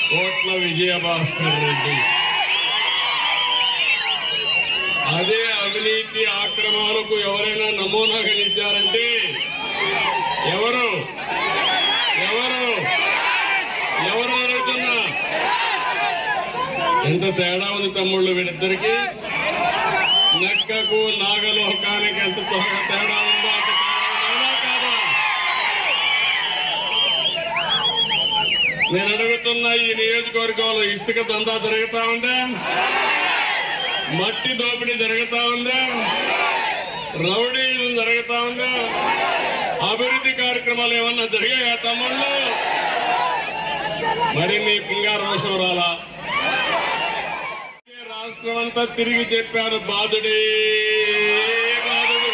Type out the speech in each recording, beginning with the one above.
కోట్ల విజయభాస్కర్ రెడ్డి అదే అవినీతి ఆక్రమణకు ఎవరైనా నమూనాగా నిలిచారంటే ఎవరు ఎవరు ఎవరు అడుగుతున్నా ఎంత తేడా ఉంది తమ్ముళ్ళు వీళ్ళిద్దరికి నక్కకు నాగలోకానికి ఎంత తో- తేడా ఉందో అంత తేడా ఉందా కాదా నేను అడుగుతున్నా ఈ నియోజకవర్గంలో ఇసుక దందా జరుగుతా ఉందా మట్టి దోపిడీ జరుగుతా ఉందా రౌడీ జరుగుతా ఉందా అభివృద్ధి కార్యక్రమాలు ఏమన్నా జరిగాయా తమ్ముళ్ళు మరి మీ పింగార రోషం రాలా రాష్ట్రం అంతా తిరిగి చెప్పారు బాధుడే బాధుడు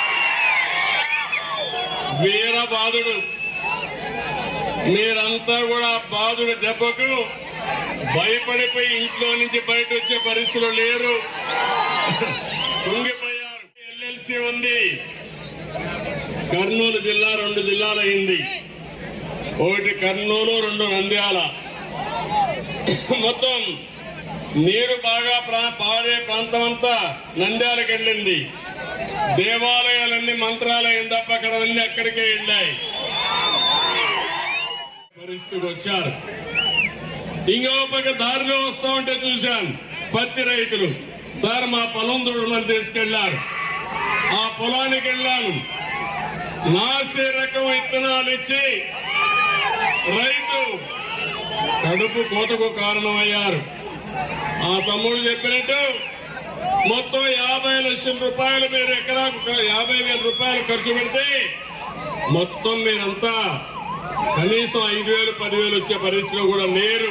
వీర బాధుడు మీరంతా కూడా బాధుడు దెబ్బకు భయపడిపోయి ఇంట్లో నుంచి బయట వచ్చే పరిస్థితులు లేరు కుంగిపోయారు ఎల్ఎల్సి ఉంది కర్నూలు జిల్లా రెండు జిల్లాలు అయింది ఒకటి కర్నూలు రెండు నంద్యాల మొత్తం నీరు బాగా ప్రా- పాడే ప్రాంతం అంతా నంద్యాలకు వెళ్ళింది దేవాలయాలన్నీ మంత్రాలయం తప్ప అక్కడ అన్ని అక్కడికే వెళ్ళాయి పరిస్థితికి వచ్చారు ఇంకో పక్క దారిలో వస్తా ఉంటే చూశాను పత్తి రైతులు సార్ మా పొలం దుడమని తీసుకెళ్లారు ఆ పొలానికి వెళ్ళాను నాసి రకం విత్తనాలు ఇచ్చి రైతు కడుపు కోతకు కారణమయ్యారు ఆ తమ్ముడు చెప్పినట్టు మొత్తం యాభై లక్షల రూపాయలు మీరు ఎకరాకు యాభై వేల రూపాయలు ఖర్చు పెడితే మొత్తం మీరంతా కనీసం ఐదు వేలు పదివేలు వచ్చే పరిస్థితిలో కూడా లేరు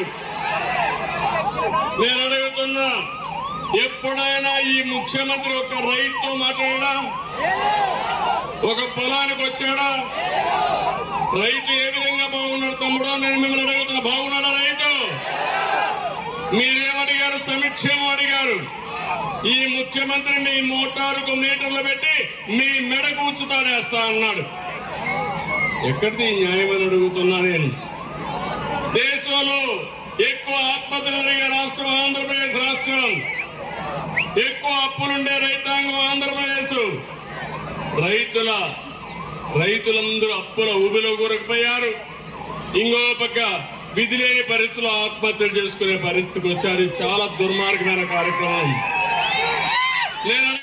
నేను అడుగుతున్నా ఎప్పుడైనా ఈ ముఖ్యమంత్రి ఒక రైతుతో మాట్లాడా ఒక పొలానికి వచ్చాడా రైతు ఏ విధంగా బాగున్నాడు తమ్ముడు నేను మిమ్మల్ని అడుగుతున్నా బాగున్నాడా రైతు మీరేమడిగారు సమీక్షేమం అడిగారు ఈ ముఖ్యమంత్రిని మోటారుకు మీటర్లు పెట్టి మీ మెడకు ఉంచుతాడేస్తా అన్నాడు ఎక్కడిది ఈ న్యాయమని అడుగుతున్నా నేను దేశంలో ఎక్కువ ఆత్మహత్యలు జరిగే రాష్ట్రం ఆంధ్రప్రదేశ్ రాష్ట్రం ఎక్కువ అప్పులుండే రైతాంగం ఆంధ్రప్రదేశ్ రైతుల రైతులందరూ అప్పుల ఊబిలో కూరకపోయారు ఇంకో పక్క విధి లేని పరిస్థితుల్లో ఆత్మహత్యలు చేసుకునే పరిస్థితికి వచ్చారు ఇది చాలా దుర్మార్గమైన కార్యక్రమం నేను